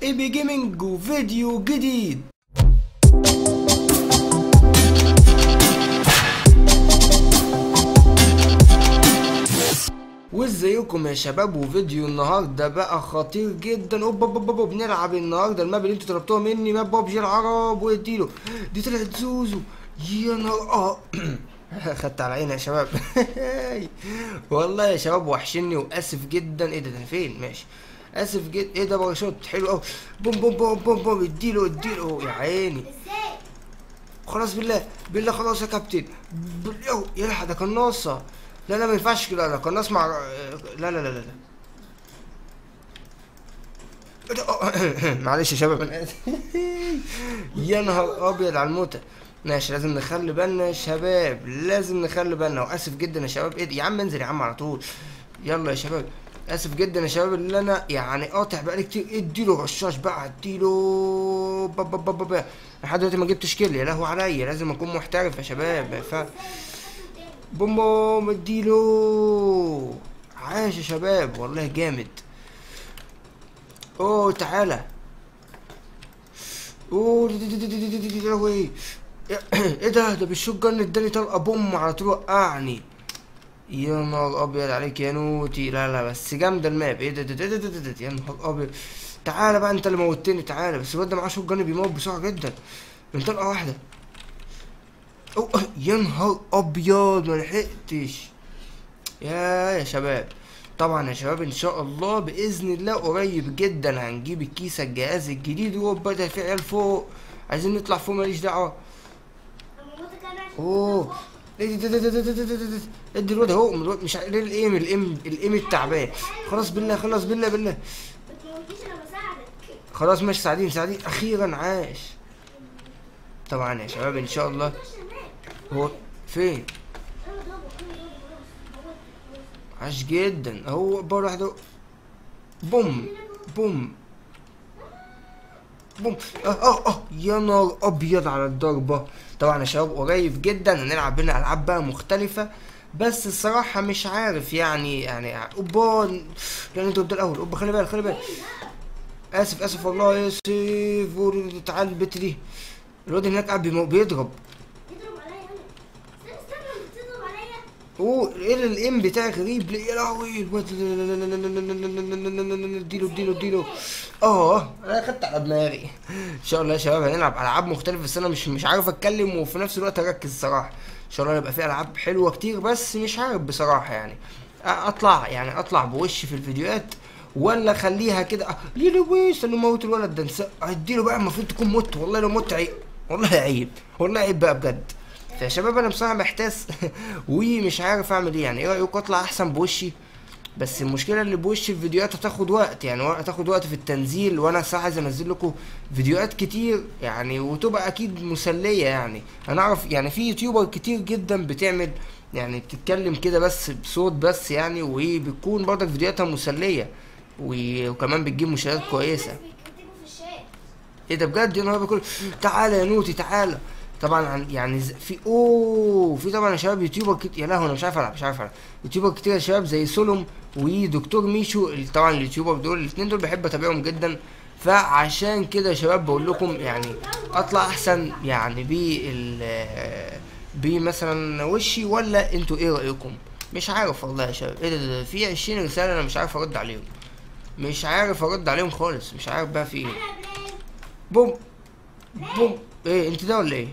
اي بي جيمنج وفيديو جديد وازيكم يا شباب وفيديو النهارده بقى خطير جدا اوب اوب اوب بنلعب النهارده الماب اللي انتوا طلبتوها مني ماب بابجي العرب واديله دي طلعت زوزو يا نهار اه خدت على عيني يا شباب والله يا شباب وحشني واسف جدا ايه ده ده فين ماشي اسف جدا ايه ده باراشوت حلو قوي بوم بوم بوم بوم بوم اديله اديله يا عيني ازاي؟ خلاص بالله بالله خلاص يا كابتن بالله يلحق ده قناصة لا لا ما ينفعش كده ده قناص مع لا لا لا لا لا إيه ده؟ آه، معلش يا شباب انا اسف يا نهار ابيض على الموتى ماشي لازم نخلي بالنا يا شباب لازم نخلي بالنا واسف جدا يا شباب ايه ده؟ يا عم انزل يا عم على طول يلا يا شباب اسف جدا يا شباب اللي انا يعني قاطع بقالي كتير اديله رشاش بقى اديله با با با با با. لحد دلوقتي ما جبتش كيل يا لهوي عليا لازم اكون محترف يا شباب ما ينفعش بوم بوم اديله عاش يا شباب والله جامد اوه تعالى اوه دي- دي- دي- دي- دي- دي- دي- يا لهوي ايه ده ده بالشوت جن اداني طلقه بوم على طول وقعني يا نهار ابيض عليك يا نوتي لا لا بس جامده الماب ايه ده ده ده ده ده, ده, ده يا نهار ابيض تعالى بقى انت اللي موتني تعالى بس الواد ده معاه شوت جن بيموت بسرعه جدا من طلقه واحده أو يا نهار ابيض ما لحقتش يا يا شباب طبعا يا شباب ان شاء الله باذن الله قريب جدا هنجيب الكيسه الجهاز الجديد وهوبا ده في عيال فوق عايزين نطلع فوق ماليش دعوه اما موتك انا عشان اوه ايه ده ده ده ده ده ده ده ده ده ادي الواد اهو من الواد مش عارف ليه الايم الايم الايم التعبان خلاص بالله خلاص بالله بالله ما تموتنيش انا بساعدك خلاص ماشي سعيدين سعيدين اخيرا عاش طبعا يا شباب ان شاء الله عشان مات هو فين انا ضربه انا ضربه موت عاش جدا اهو بار واحد اهو. بوم بوم بوم اه اه اه يا نار ابيض على الضربه طبعا يا شباب قريب جدا هنلعب بينا العاب بقى مختلفه بس الصراحه مش عارف يعني يعني اوبا يعني انت ده الاول اوبا خلي بالك خلي بالك اسف اسف والله اسف تعال البت دي الواد هناك قاعد بيمو- بيضرب تضرب عليا انا استنى استنى لما تضرب عليا اوه ايه الام بتاعي غريب ليه يا لهوي الواد اديله اديله اديله اه انا خدت على دماغي ان شاء الله يا شباب هنلعب العاب مختلفه بس انا مش مش عارف اتكلم وفي نفس الوقت اركز الصراحه ان شاء الله يبقى في العاب حلوه كتير بس مش عارف بصراحه يعني اطلع يعني اطلع بوشي في الفيديوهات ولا اخليها كده آه، ليه ليه ويش استنوا موت الولد ده نس- اديله بقى المفروض تكون مت والله لو مت عيب والله عيب والله عيب بقى بجد فيا شباب انا بصراحه محتاس ومش عارف اعمل ايه يعني ايه رايكم اطلع احسن بوشي بس المشكله اللي بوش الفيديوهات هتاخد وقت يعني وق- هتاخد وقت في التنزيل وانا صراحه عايز انزل لكم فيديوهات كتير يعني وتبقى اكيد مسليه يعني انا اعرف يعني في يوتيوبر كتير جدا بتعمل يعني بتتكلم كده بس بصوت بس يعني وبتكون برضك فيديوهاتها مسليه و- وكمان بتجيب مشاهدات كويسه الناس بيكتبوا في الشات ايه ده بجد يا نهار أبيض كله تعالى يا نوتي تعالى طبعا عن- يعني ز- في اوه في طبعا يا شباب يوتيوبر كتير يا لهوي انا مش عارف العب مش عارف العب يوتيوبر كتير يا شباب زي سولوم ودكتور ميشو ال- طبعا اليوتيوبر دول الاثنين دول بحب اتابعهم جدا فعشان كده يا شباب بقول لكم يعني اطلع احسن يعني بال بمثلا وشي ولا انتوا ايه رايكم مش عارف والله يا شباب ايه ده, ده, ده في 20 رساله انا مش عارف ارد عليهم مش عارف ارد عليهم خالص مش عارف بقى في ايه انا بلال بوم بوم ايه انت ده ولا ايه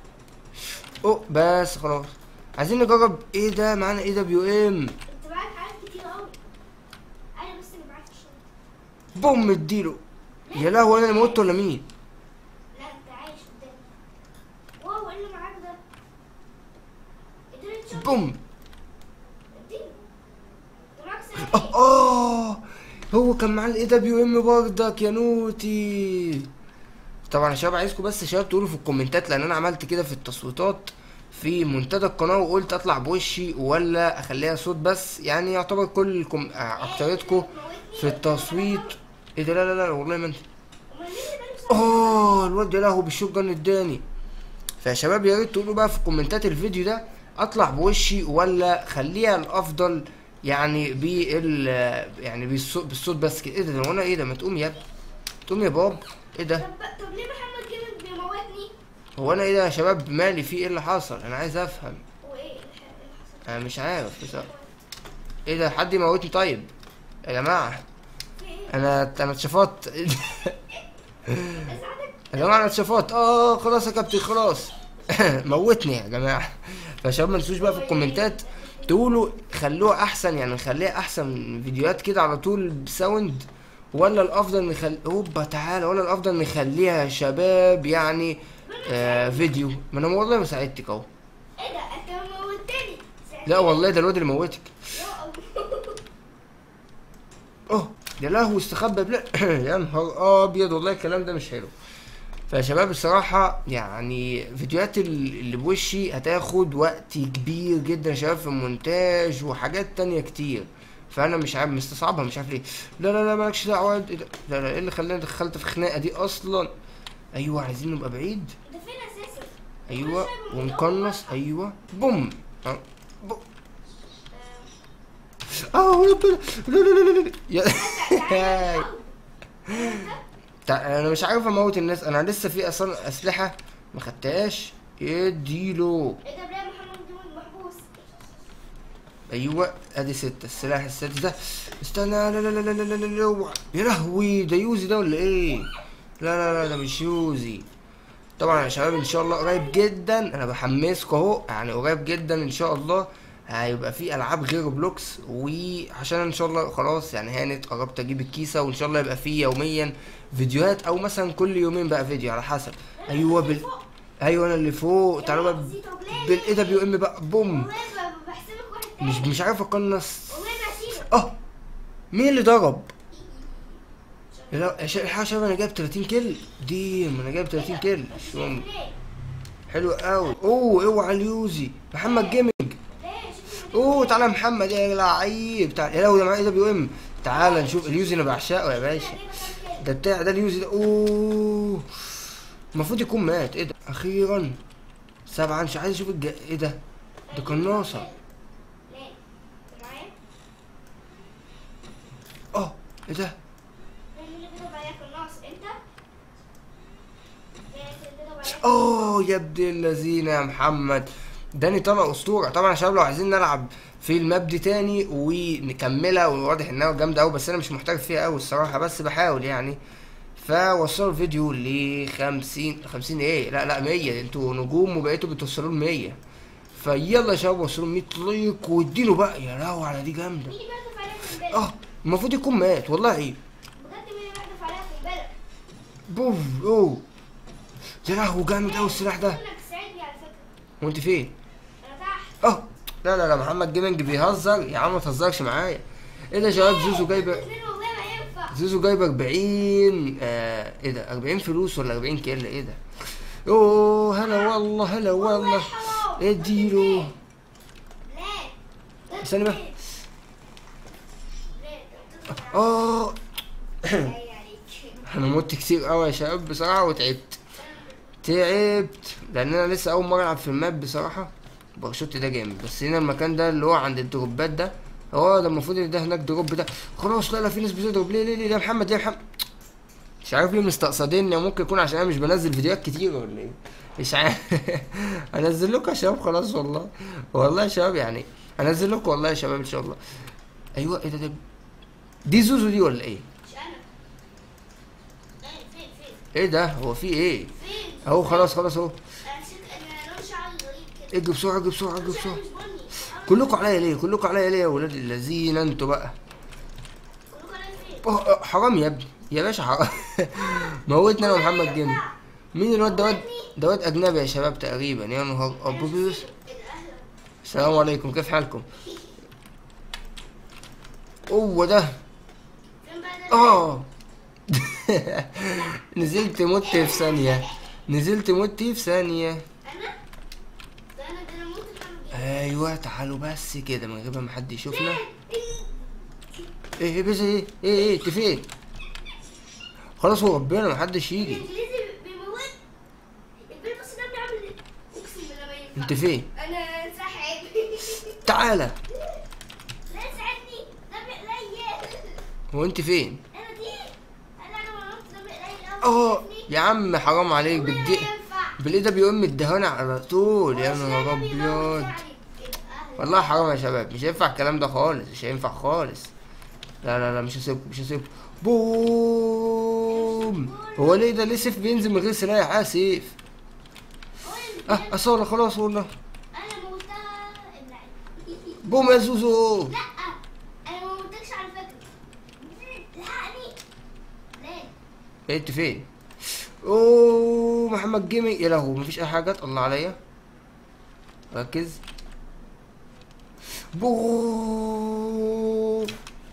اوه بس خلاص عايزين نجرب ايه ده معانا ايه ده بيو ام انت معاك حاجات كتير قوي انا بس اللي معاك في الشنطه بوم اديله يا لهوي انا اللي موت ولا مين لا انت عايش قدامي واو ايه اللي معاك ده؟ اديني الشنطه بوم اديني انت معاك سلاح اه اه هو كان معاه الاي دبليو ام برضك يا نوتي طبعا يا شباب عايزكم بس يا شباب تقولوا في الكومنتات لان انا عملت كده في التصويتات في منتدى القناه وقلت اطلع بوشي ولا اخليها صوت بس يعني يعتبر كل كم... اكترتكم في التصويت ايه ده لا لا لا والله ما انت امال مين اللي بيلبس اه الواد ده لهو بالشوت جن اداني فيا شباب يا ريت تقولوا بقى في كومنتات الفيديو ده اطلع بوشي ولا خليها الافضل يعني بال يعني بالصوت بالصوت بس كده ايه ده ده وانا ايه ده ما تقوم يا ابني تقوم يا بابا ايه ده طب طب ليه محمد جيمنج بيموتني هو انا ايه ده يا شباب مالي في ايه اللي حصل انا عايز افهم وايه اللي ح- اللي حصل انا مش عارف بس ايه ده حد يموتني طيب يا جماعه في ايه انا انا اتشفطت اساعدك يا جماعه انا اتشفطت اه خلاص يا كابتن خلاص موتني يا جماعه فشباب ما تنسوش بقى في الكومنتات تقولوا خلوها احسن يعني نخليها احسن فيديوهات كده على طول بساوند ولا الافضل نخلي هوبا تعالى ولا الافضل نخليها يا شباب يعني آه فيديو ما انا والله ما ساعدتك اهو ايه ده انت موتني لا والله ده الواد اللي موتك يا الله اه يا لهوي استخبى بلا يا نهار ابيض والله الكلام ده مش حلو فيا شباب الصراحة يعني فيديوهات ال- اللي بوشي هتاخد وقت كبير جدا يا شباب في المونتاج وحاجات تانية كتير فانا مش عارف مستصعبها مش عارف ليه لا لا لا مالكش دعوة إيه ده؟ لا لا ايه اللي خلاني دخلت في خناقة دي اصلا ايوه عايزين نبقى بعيد انت فين اساسا ايوه ونقنص ايوه بوم آه، بوم. اه ربنا لا لا لا لا لا يا تع- انا مش عارف اموت الناس انا لسه في اصلا اسلحه ما خدتهاش اديله ايه ده ليه محمد جيمنج محبوس ايوه ادي ستة السلاح السادس ده استنى لا لا لا لا لا لا لا لا يا لهوي ده يوزي ده ولا ايه لا لا لا ده مش يوزي طبعا يا شباب ان شاء الله قريب جدا انا بحمسكم اهو يعني قريب جدا ان شاء الله هيبقى في العاب غير بلوكس وعشان ان شاء الله خلاص يعني هانت قربت اجيب الكيسه وان شاء الله يبقى في يوميا فيديوهات او مثلا كل يومين بقى فيديو على حسب ايوه بال ايوه انا اللي فوق تعالوا بقى بالاي دبليو ام بقى بوم والله ب- بحسبك واحد تاني مش مش عارف اقنص والله ما هسيبك اه مين اللي ضرب لا يا شا- الحق يا شباب انا جايب 30 كيل ديم انا جايب 30 كيل مش مهم. ليه؟ حلو قوي اوه اوعى اليوزي محمد جيمنج ليه؟ شوف اوه تعالى يا محمد يا لعيب تعالى يا لو ده معايا دبليو ام تعالى نشوف اليوزي انا بعشقه يا باشا ده بتاع ده اليوزي ده اوه المفروض يكون مات ايه ده اخيرا سبعة مش عايز اشوف الج... ايه ده ده قناصة ليه؟ انت معايا؟ اه ايه ده مين اللي بيضرب عليك الناس انت؟ ليه اللي بيضرب عليك اوه يا ابن اللذينه يا محمد داني طلع اسطوره طبعا يا شباب لو عايزين نلعب في الماب دي تاني ونكملها وواضح انها جامده قوي بس انا مش محترف فيها قوي الصراحه بس بحاول يعني فوصلوا الفيديو ل 50 50 ايه لا لا 100 انتوا نجوم وبقيتوا بتوصلوا ل 100 فيلا يا شباب وصلوا 100 لايك واديله بقى يا لهوي على دي جامده مين اللي بيحدف عليك من بالك؟ اه المفروض يكون مات والله عيب بجد مين اللي بيحدف عليك من بالك؟ بوف اوه يا لهوي جامد قوي السلاح ده انك تساعدني على فكرة وانت فين؟ انا تحت اه لا لا لا محمد جيمنج بيهزر يا عم ما تهزرش معايا ايه ده يا شباب زوزو جايبه الاثنين والله ما ينفع زوزو جايبه 40 آه ايه ده 40 فلوس ولا 40 كيلو ايه ده اوه هلا والله هلا والله حرام. اديله ليه؟ ده استنى بقى. ليه؟ ليه؟ انت بتضرب اه عليا عليك. انا مت كتير قوي يا شباب بصراحه وتعبت تعبت لان انا لسه اول مره العب في الماب بصراحه باراشوت ده جامد بس هنا المكان ده اللي هو عند الدروبات ده اه ده المفروض ان ده هناك دروب ده خلاص لا لا في ناس بتضرب ليه ليه ليه يا محمد يا محمد مش عارف ليه مستقصديني ممكن يكون عشان انا مش بنزل فيديوهات كتير ولا ايه مش عارف انزل لكم يا شباب خلاص والله والله يا شباب يعني انزل لكم والله يا شباب ان شاء الله ايوه ايه ده ده دي زوزو دي ولا ايه مش انا ايه فين فين ايه ده هو في ايه فين اهو خلاص خلاص اهو انا نسيت انا لون شعري غريب كده اجري بسرعه اجري بسرعه اجري لون شعري بسرعه مش بني أنا- كلكم عليا ليه كلكم عليا ليه يا ولاد الذين انتوا بقى كلكم عليا فين أوه، أوه، حرام يا ابني يا باشا حرام موتنا انا ومحمد جيم مين الواد ده واد ده واد اجنبي يا شباب تقريبا يا نهار ابيض ايه ده اهلا السلام عليكم كيف حالكم هو ده فين بقى ده اه نزلت مت في ثانيه نزلت مت في ثانيه انا ده انا ده انا موت الحمد ايوه تعالوا بس كده من غير ما حد يشوفنا ايه ايه بس ايه ايه ايه انت فين خلاص هو ربنا محدش يجي الانجليزي بيموت البيل بص ده بيعمل اقسم بالله ما ينفع انت فين انا انسحب تعالى لا ساعدني ده بيقليل هو انت فين انا دي انا انا ما نمت ده اه يا عم حرام عليك ولا بالدي ينفع بالايه ده بيقوم الدهانة على طول يا نهار ولا بيموت ابيض عليك. يبقى والله حرام يا شباب مش هينفع الكلام ده خالص مش هينفع خالص لا لا لا مش هسيبكم مش هسيبكم بوم هو ليه ده ليه سيف بينزل من غير سلاح اه سيف هو اه اصلا خلاص والله انا موتها اللعيب بوم يا زوزو لا انا ما موتكش على فكره لحقني ليه إيه انت فين اوه محمد جيمنج يا لهوي مفيش اي حاجه الله عليا ركز بوم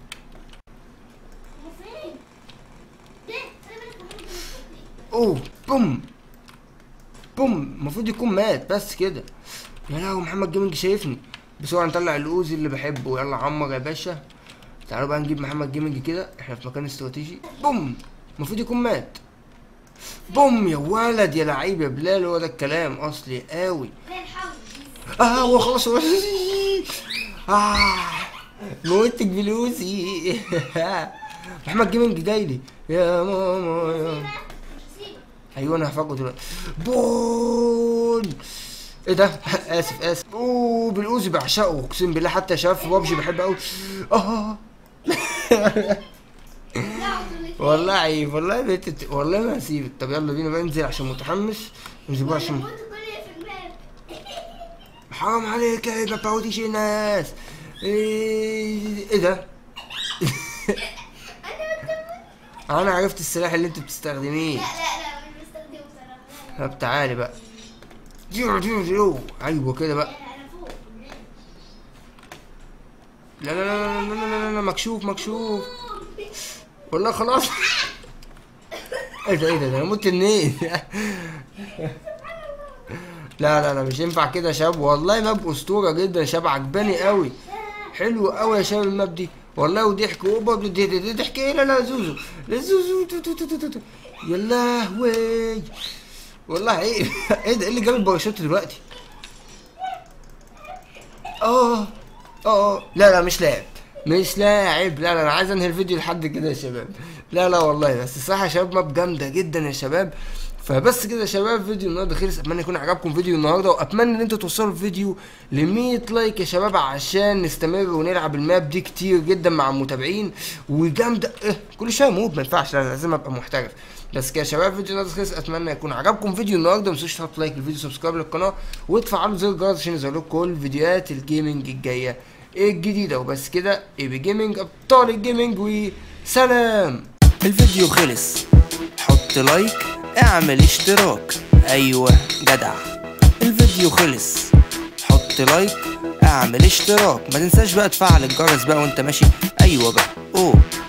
هو فين ليه خلي بالك محمد جيمنج اوه بوم بوم المفروض يكون مات بس كده يا لهوي محمد جيمنج شايفني بسرعه نطلع الاوزي اللي بحبه يلا عمر يا باشا تعالوا بقى نجيب محمد جيمنج كده احنا في مكان استراتيجي بوم المفروض يكون مات بوم يا ولد يا لعيب يا بلال هو ده الكلام اصلي قوي ليه الحول اه هو خلاص هو اه موتك بلوزي محمد جيمنج جاي لي يا ماما يا مش هسيبك ايوه انا هفاجئه دلوقتي بون ايه ده اسف اسف اوه بالاوزي بعشقه اقسم بالله حتى يا شباب في بابجي بحب قوي اه لا عضو اللي فيه. والله عيب والله بنت بت- والله ما هسيبك طب يلا بينا بقى ننزل عشان متحمس ننزل بقى عشان موت كل اللي في دماغك حرام عليك يا ما تبوتيش الناس ايه إيه ده انا عرفت السلاح اللي انت بتستخدميه لا لا لا مش بستخدمه صراحه طب تعالي بقى جيو جيو جيو ايوه كده بقى انا فوق لا لا لا لا لا لا, لا, لا مكشوف مكشوف والله خلاص ايه ده ايه ده ده انا مت منين لا لا لا مش ينفع كده يا شباب والله ماب اسطوره جدا يا شباب عجباني قوي حلو قوي يا شباب الماب دي والله وضحك اوبا دي دي دي ضحك ايه لا لا زوزو لا زوزو تو تو تو تو تو تو. يا لهوي والله ايه ايه ده ايه اللي جاب الباراشوت دلوقتي اه اه لا لا مش لاعب مش لاعب لا لا انا عايز انهي الفيديو لحد كده يا شباب لا لا والله بس الصراحه يا شباب ماب جامده جدا يا شباب فبس كده يا شباب فيديو النهارده خلص اتمنى يكون عجبكم فيديو النهارده واتمنى ان انتوا توصلوا الفيديو ل 100 لايك يا شباب عشان نستمر ونلعب الماب دي كتير جدا مع المتابعين وجامده إيه كل شويه موت ما ينفعش لا، لازم ابقى محترف بس كده يا شباب فيديو النهارده خلص اتمنى يكون عجبكم فيديو النهارده ما تنسوش تحطوا لايك للفيديو سبسكرايب للقناه وتفعلوا زر الجرس عشان يظهر لكم كل فيديوهات الجيمنج الجايه الجديده وبس كده ايبي جيمنج ابطال الجيمنج وسلام الفيديو خلص حط لايك اعمل اشتراك ايوه جدع الفيديو خلص حط لايك اعمل اشتراك ما تنساش بقى تفعل الجرس بقى وانت ماشي ايوه بقى اوه